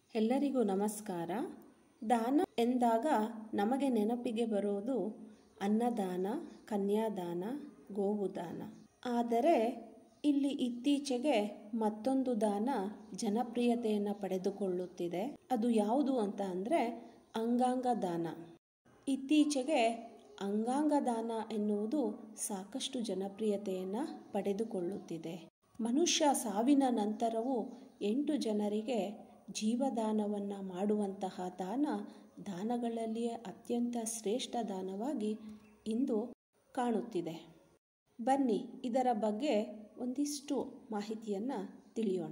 ಎಲ್ಲರಿಗೂ ನಮಸ್ಕಾರ ದಾನ ಎಂದಾಗ ನಮಗೆ ನೆನಪಿಗೆ ಬರೋದು ಅನ್ನದಾನ ಕನ್ಯಾದಾನ ಗೋವು ದಾನ ಆದರೆ ಇಲ್ಲಿ ಇತ್ತೀಚೆಗೆ ಮತ್ತೊಂದು ದಾನ ಜನಪ್ರಿಯತೆಯನ್ನು ಪಡೆದುಕೊಳ್ಳುತ್ತಿದೆ ಅದು ಯಾವುದು ಅಂತ ಅಂದರೆ ಅಂಗಾಂಗ ದಾನ ಇತ್ತೀಚೆಗೆ ಅಂಗಾಂಗ ದಾನ ಎನ್ನುವುದು ಸಾಕಷ್ಟು ಜನಪ್ರಿಯತೆಯನ್ನು ಪಡೆದುಕೊಳ್ಳುತ್ತಿದೆ ಮನುಷ್ಯ ಸಾವಿನ ನಂತರವೂ ಎಂಟು ಜನರಿಗೆ ಜೀವದಾನವನ್ನು ಮಾಡುವಂತಹ ದಾನ ದಾನಗಳಲ್ಲಿಯೇ ಅತ್ಯಂತ ಶ್ರೇಷ್ಠ ದಾನವಾಗಿ ಇಂದು ಕಾಣುತ್ತಿದೆ ಬನ್ನಿ ಇದರ ಬಗ್ಗೆ ಒಂದಿಷ್ಟು ಮಾಹಿತಿಯನ್ನು ತಿಳಿಯೋಣ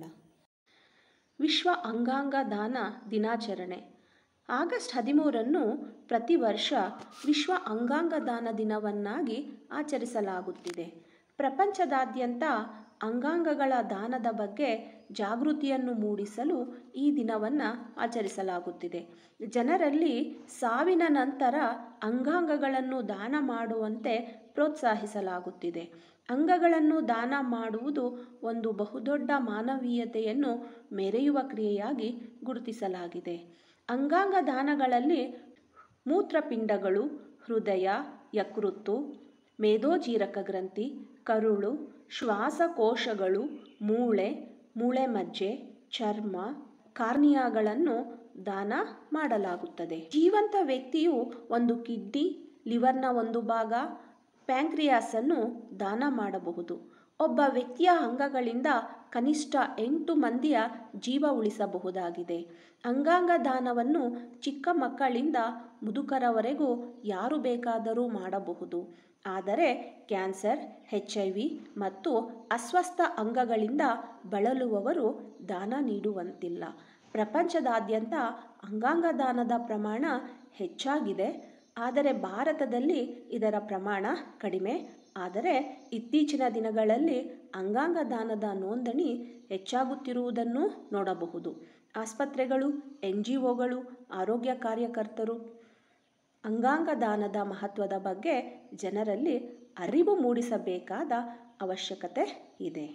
ವಿಶ್ವ ಅಂಗಾಂಗ ದಾನ ದಿನಾಚರಣೆ ಆಗಸ್ಟ್ ಹದಿಮೂರನ್ನು ಪ್ರತಿ ವರ್ಷ ವಿಶ್ವ ಅಂಗಾಂಗ ದಾನ ದಿನವನ್ನಾಗಿ ಆಚರಿಸಲಾಗುತ್ತಿದೆ ಪ್ರಪಂಚದಾದ್ಯಂತ ಅಂಗಾಂಗಗಳ ದಾನದ ಬಗ್ಗೆ ಜಾಗೃತಿಯನ್ನು ಮೂಡಿಸಲು ಈ ದಿನವನ್ನು ಆಚರಿಸಲಾಗುತ್ತಿದೆ ಜನರಲ್ಲಿ ಸಾವಿನ ನಂತರ ಅಂಗಾಂಗಗಳನ್ನು ದಾನ ಮಾಡುವಂತೆ ಪ್ರೋತ್ಸಾಹಿಸಲಾಗುತ್ತಿದೆ ಅಂಗಗಳನ್ನು ದಾನ ಮಾಡುವುದು ಒಂದು ಬಹುದೊಡ್ಡ ಮಾನವೀಯತೆಯನ್ನು ಮೆರೆಯುವ ಕ್ರಿಯೆಯಾಗಿ ಗುರುತಿಸಲಾಗಿದೆ ಅಂಗಾಂಗ ದಾನಗಳಲ್ಲಿ ಮೂತ್ರಪಿಂಡಗಳು ಹೃದಯ ಯಕೃತ್ತು ಮೇದೋಜೀರಕ ಗ್ರಂಥಿ ಕರುಳು ಶ್ವಾಸಕೋಶಗಳು ಮೂಳೆ ಮೂಳೆ ಮಜ್ಜೆ ಚರ್ಮ ಕಾರ್ನಿಯಾಗಳನ್ನು ದಾನ ಮಾಡಲಾಗುತ್ತದೆ ಜೀವಂತ ವ್ಯಕ್ತಿಯು ಒಂದು ಕಿಡ್ನಿ ಲಿವರ್ನ ಒಂದು ಭಾಗ ಪ್ಯಾಂಕ್ರಿಯಾಸನ್ನು ದಾನ ಮಾಡಬಹುದು ಒಬ್ಬ ವ್ಯಕ್ತಿಯ ಅಂಗಗಳಿಂದ ಕನಿಷ್ಠ ಎಂಟು ಮಂದಿಯ ಜೀವ ಉಳಿಸಬಹುದಾಗಿದೆ ಅಂಗಾಂಗ ದಾನವನ್ನು ಚಿಕ್ಕ ಮಕ್ಕಳಿಂದ ಮುದುಕರವರೆಗೂ ಯಾರು ಬೇಕಾದರೂ ಮಾಡಬಹುದು ಆದರೆ ಕ್ಯಾನ್ಸರ್ ಎಚ್ ಐ ವಿ ಮತ್ತು ಅಸ್ವಸ್ಥ ಅಂಗಗಳಿಂದ ಬಳಲುವವರು ದಾನ ನೀಡುವಂತಿಲ್ಲ ಪ್ರಪಂಚದಾದ್ಯಂತ ಅಂಗಾಂಗ ದಾನದ ಪ್ರಮಾಣ ಹೆಚ್ಚಾಗಿದೆ ಆದರೆ ಭಾರತದಲ್ಲಿ ಇದರ ಪ್ರಮಾಣ ಕಡಿಮೆ ಆದರೆ ಇತ್ತೀಚಿನ ದಿನಗಳಲ್ಲಿ ಅಂಗಾಂಗ ದಾನದ ನೋಂದಣಿ ಹೆಚ್ಚಾಗುತ್ತಿರುವುದನ್ನು ನೋಡಬಹುದು ಆಸ್ಪತ್ರೆಗಳು ಎನ್ ಜಿ ಒಗಳು ಆರೋಗ್ಯ ಕಾರ್ಯಕರ್ತರು ಅಂಗಾಂಗ ದಾನದ ಮಹತ್ವದ ಬಗ್ಗೆ ಜನರಲ್ಲಿ ಅರಿವು ಮೂಡಿಸಬೇಕಾದ ಅವಶ್ಯಕತೆ ಇದೆ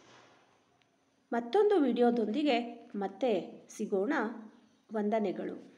ಮತ್ತೊಂದು ವಿಡಿಯೋದೊಂದಿಗೆ ಮತ್ತೆ ಸಿಗೋಣ ವಂದನೆಗಳು